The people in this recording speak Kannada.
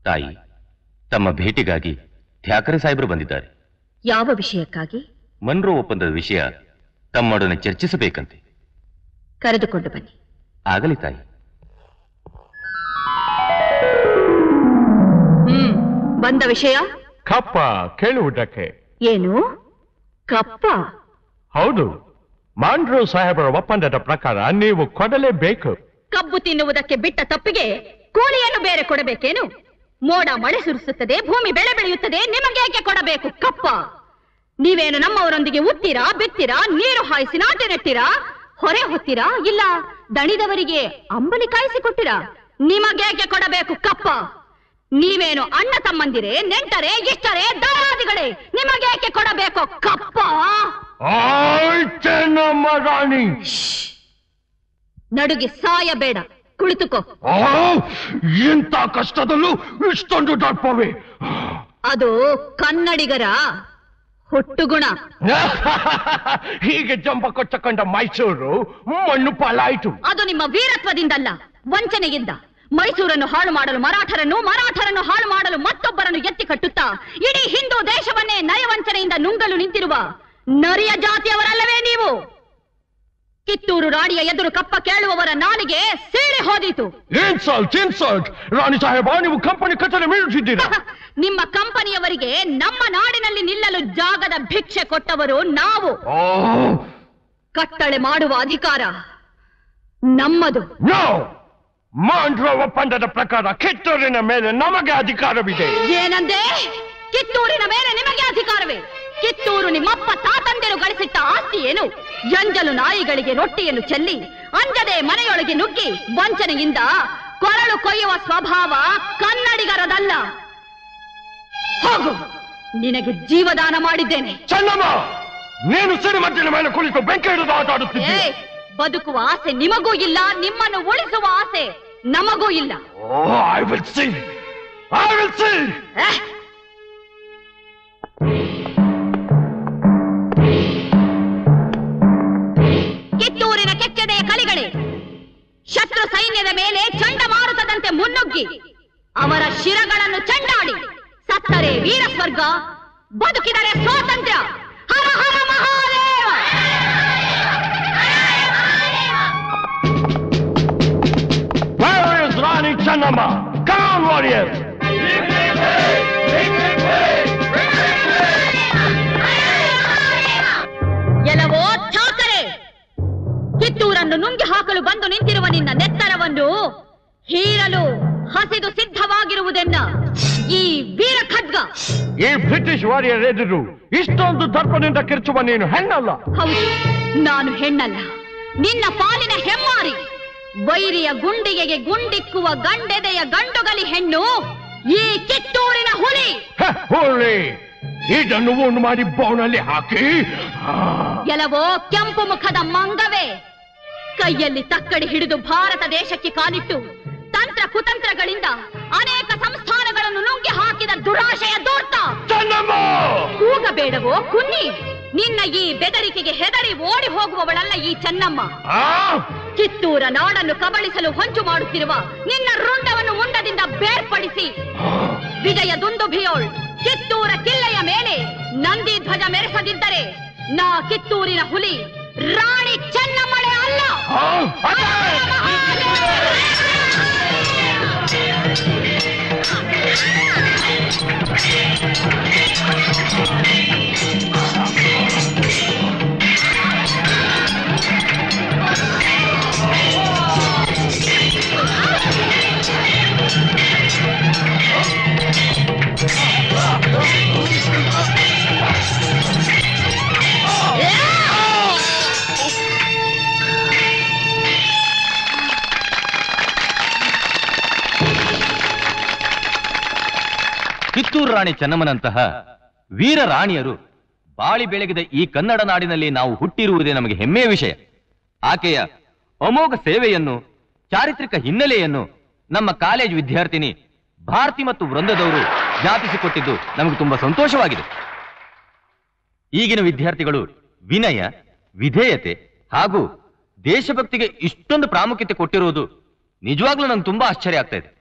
ತಾಯಿ ತಮ್ಮ ಭೇಟಿಗಾಗಿ ಠ್ಯಾಕರೆ ಸಾಹೇಬರು ಬಂದಿದ್ದಾರೆ ಯಾವ ವಿಷಯಕ್ಕಾಗಿ ಮನ್ರೋ ಒಪ್ಪಂದದ ವಿಷಯ ತಮ್ಮೊಡನೆ ಚರ್ಚಿಸಬೇಕಂತೆ ಕರೆದುಕೊಂಡು ಬನ್ನಿ ಆಗಲಿ ತಾಯಿ ಹ್ಮ್ ಬಂದ ವಿಷಯ ಕಪ್ಪ ಕೇಳುವುದಕ್ಕೆ ಏನು ಕಪ್ಪ ಹೌದು ಮಾಂಡ್ರು ಸಾಹೇಬರ ಒಪ್ಪಂದದ ಪ್ರಕಾರ ನೀವು ಕೊಡಲೇಬೇಕು ಕಬ್ಬು ತಿನ್ನುವುದಕ್ಕೆ ಬಿಟ್ಟ ತಪ್ಪಿಗೆ ಕೂಲಿಯನ್ನು ಬೇರೆ ಕೊಡಬೇಕೇನು ಮೋಡ ಮಳೆ ಸುರಿಸುತ್ತದೆ ಭೂಮಿ ಬೆಳೆ ಬೆಳೆಯುತ್ತದೆ ನಿಮಗೆ ಏಕೆ ಕೊಡಬೇಕು ಕಪ್ಪ ನೀವೇನು ನಮ್ಮವರೊಂದಿಗೆ ಉತ್ತೀರಾ ಬಿತ್ತೀರಾ ನೀರು ಹಾಯಿಸಿ ನಾಟಿ ನೆಟ್ಟಿರಾ ಹೊರೆ ಹೊತ್ತೀರಾ ಇಲ್ಲ ದಣಿದವರಿಗೆ ಅಂಬಲಿ ಕಾಯಿಸಿ ಕೊಟ್ಟಿರಾ ನಿಮಗೇಕೆ ಕೊಡಬೇಕು ಕಪ್ಪ ನೀವೇನು ಅಣ್ಣ ತಮ್ಮಂದಿರೇ ನೆಂಟರೇ ಇಷ್ಟರೇ ದಾಯಾದಿಗಳೇ ನಿಮಗೇಕೆ ಕೊಡಬೇಕು ಕಪ್ಪ ಆಯ್ತೆ ನಮ್ಮ ರಾಣಿ ನಡುಗೆ ಸಾಯಬೇಡ ಕುಳಿತುಕೋ ಆ, ಇಂಥ ಕಷ್ಟದಲ್ಲೂ ಇಷ್ಟೊಂದು ದರ್ಪವೇ ಅದು ಕನ್ನಡಿಗರ ಹುಟ್ಟುಗುಣ ಹೀಗೆ ಜಂಬ ಕೊಚ್ಚಕೊಂಡ ಮೈಸೂರು ಮಣ್ಣು ಪಾಲಾಯಿತು ಅದು ನಿಮ್ಮ ವೀರತ್ವದಿಂದಲ್ಲ ವಂಚನೆಯಿಂದ ಮೈಸೂರನ್ನು ಹಾಳು ಮಾಡಲು ಮರಾಠರನ್ನು ಮರಾಠರನ್ನು ಹಾಳು ಮಾಡಲು ಮತ್ತೊಬ್ಬರನ್ನು ಎತ್ತಿ ಕಟ್ಟುತ್ತಾ ಇಡೀ ಹಿಂದೂ ದೇಶವನ್ನೇ ನಯವಂಚನೆಯಿಂದ ನುಂಗಲು ನಿಂತಿರುವ ನರಿಯ ಜಾತಿಯವರಲ್ಲವೇ ನೀವು ಕಿತ್ತೂರು ರಾಣಿಯ ಎದುರು ಕಪ್ಪ ಕೇಳುವವರ ನಾಲಿಗೆ ಸೀಳಿ ಹೋದೀತು ಇನ್ಸಲ್ಟ್ ಇನ್ಸಲ್ಟ್ ರಾಣಿ ಸಾಹೇಬ ನೀವು ಕಂಪನಿ ಕಟ್ಟಡ ಮೀಳುತ್ತಿದ್ದೀರಾ ನಿಮ್ಮ ಕಂಪನಿಯವರಿಗೆ ನಮ್ಮ ನಾಡಿನಲ್ಲಿ ನಿಲ್ಲಲು ಜಾಗದ ಭಿಕ್ಷೆ ಕೊಟ್ಟವರು ನಾವು ಓ ಕಟ್ಟಳೆ ಮಾಡುವ ಅಧಿಕಾರ ನಮ್ಮದು ನೋ ಮಾಂಡ್ರ ಒಪ್ಪಂದದ ಪ್ರಕಾರ ಕಿತ್ತೂರಿನ ಮೇಲೆ ನಮಗೆ ಅಧಿಕಾರವಿದೆ ಏನಂದೆ ಕಿತ್ತೂರಿನ ಮೇಲೆ ನಿಮಗೆ ಅಧಿಕಾರವೇ ಕಿತ್ತೂರು ನಿಮ್ಮಪ್ಪ ತಾತಂದಿರು ಗಳಿಸಿಟ್ಟ ಆಸ್ತಿ ಏನು ಎಂಜಲು ನಾಯಿಗಳಿಗೆ ರೊಟ್ಟಿಯನ್ನು ಚೆಲ್ಲಿ ಅಂಜದೆ ಮನೆಯೊಳಗೆ ನುಗ್ಗಿ ವಂಚನೆಯಿಂದ ಕೊರಳು ಕೊಯ್ಯುವ ಸ್ವಭಾವ ಕನ್ನಡಿಗರದಲ್ಲ ಹೋಗು ನಿನಗೆ ಜೀವದಾನ ಮಾಡಿದ್ದೇನೆ ಚೆನ್ನಮ್ಮ ನೀನು ಸಿಡಿಮದ್ದಿನ ಮೇಲೆ ಕುಳಿತು ಬೆಂಕಿ ಹಿಡಿದು ಆಟ ಏ ಆಡುತ್ತಿದ್ದೀಯ ಬದುಕುವ ಆಸೆ ನಿಮಗೂ ಇಲ್ಲ ನಿಮ್ಮನ್ನು ಉಳಿಸುವ ಆಸೆ ನಮಗೂ ಇಲ್ಲ oh I will see I will see ಏ, ಕಿತ್ತೂರಿನ ಕೆಚ್ಚೆದೆಯ ಕಲಿಗಳೇ ಶತ್ರು ಸೈನ್ಯದ ಮೇಲೆ ಚಂಡಮಾರುತದಂತೆ ಮುನ್ನುಗ್ಗಿ ಅವರ ಶಿರಗಳನ್ನು ಚಂಡಾಡಿ ಸತ್ತರೆ ವೀರ ಸ್ವರ್ಗ ಬದುಕಿದರೆ ಸ್ವಾತಂತ್ರ್ಯ ಹರ ಹರ Mahadeva Where is Rani Channamma? Come on, warriors! ಎಲ್ಲವೋ ಠಾಕರೆ ಕಿತ್ತೂರನ್ನು ನುಂಗಿ ಹಾಕಲು ಬಂದು ನಿಂತಿರುವ ನಿನ್ನ ನೆತ್ತರವನ್ನು ಹೀರಲು ಹಸಿದು ಸಿದ್ಧವಾಗಿರುವುದೆನ್ನ ಈ ವೀರ ಖಡ್ಗ ಈ ಬ್ರಿಟಿಷ್ ವಾರಿಯರ್ ಎದುರು ಇಷ್ಟೊಂದು ದರ್ಪದಿಂದ ಕಿರ್ಚುವ ನೀನು ಹೆಣ್ಣಲ್ಲ ಹೌದು ನಾನು ಹೆಣ್ಣಲ್ಲ ನಿನ್ನ ಪಾಲಿನ ಹೆಮ್ಮಾರಿ ವೈರಿಯ ಗುಂಡಿಗೆಗೆ ಗುಂಡಿಕ್ಕುವ ಗಂಡೆದೆಯ ಗಂಡುಗಲಿ ಹೆಣ್ಣು ಈ ಕಿತ್ತೂರಿನ ಹುಲಿ ಹ, ಹೋಳಿ ಇದನ್ನು ಒಂದು ಮಾಡಿ ಬೋನಲ್ಲಿ ಹಾಕಿ ಆ, ಎಲವೋ ಕೆಂಪು ಮುಖದ ಮಂಗವೇ ಕೈಯಲ್ಲಿ ತಕ್ಕಡಿ ಹಿಡಿದು ಭಾರತ ದೇಶಕ್ಕೆ ಕಾಲಿಟ್ಟು ತಂತ್ರ ಕುತಂತ್ರಗಳಿಂದ ಅನೇಕ ಸಂಸ್ಥಾನಗಳನ್ನು ನುಂಗಿ ಹಾಕಿದ ದುರಾಶಯ ದೂರ್ತ ಚೆನ್ನಮ್ಮ ಕೂಗಬೇಡವೋ ಕುನ್ನಿ ನಿನ್ನ ಈ ಬೆದರಿಕೆಗೆ ಹೆದರಿ ಓಡಿ ಹೋಗುವವಳಲ್ಲ ಈ ಚೆನ್ನಮ್ಮ ಆ, ಕಿತ್ತೂರ ನಾಡನ್ನು ಕಬಳಿಸಲು ಹೊಂಚು ಮಾಡುತ್ತಿರುವ ನಿನ್ನ ರುಂಡವನ್ನು ಮುಂಡದಿಂದ ಬೇರ್ಪಡಿಸಿ ವಿಜಯ ದುಂದುಭಿಯೋಳ್ ಕಿತ್ತೂರ ಕಿಲ್ಲೆಯ ಮೇಲೆ ನಂದಿ ಧ್ವಜ ಮೆರೆಸದಿದ್ದರೆ ನಾ ಕಿತ್ತೂರಿನ ಹುಲಿ ರಾಣಿ ಚೆನ್ನಮ್ಮಳೆ ಅಲ್ಲ ಆ, ಅದೇ! ಕಿತ್ತೂರು ರಾಣಿ ಚೆನ್ನಮ್ಮನಂತಹ ವೀರ ರಾಣಿಯರು ಬಾಳಿ ಬೆಳಗಿದ ಈ ಕನ್ನಡ ನಾಡಿನಲ್ಲಿ ನಾವು ಹುಟ್ಟಿರುವುದೇ ನಮಗೆ ಹೆಮ್ಮೆಯ ವಿಷಯ ಆಕೆಯ ಅಮೋಘ ಸೇವೆಯನ್ನು ಚಾರಿತ್ರಿಕ ಹಿನ್ನೆಲೆಯನ್ನು ನಮ್ಮ ಕಾಲೇಜ್ ವಿದ್ಯಾರ್ಥಿನಿ ಭಾರತಿ ಮತ್ತು ವೃಂದದವರು ಜ್ಞಾಪಿಸಿಕೊಟ್ಟಿದ್ದು ನಮಗೆ ತುಂಬಾ ಸಂತೋಷವಾಗಿದೆ ಈಗಿನ ವಿದ್ಯಾರ್ಥಿಗಳು ವಿನಯ ವಿಧೇಯತೆ ಹಾಗೂ ದೇಶಭಕ್ತಿಗೆ ಇಷ್ಟೊಂದು ಪ್ರಾಮುಖ್ಯತೆ ಕೊಟ್ಟಿರುವುದು ನಿಜವಾಗ್ಲೂ ನಂಗೆ ತುಂಬಾ ಆಶ್ಚರ್ಯ ಆಗ್ತಾ ಇದೆ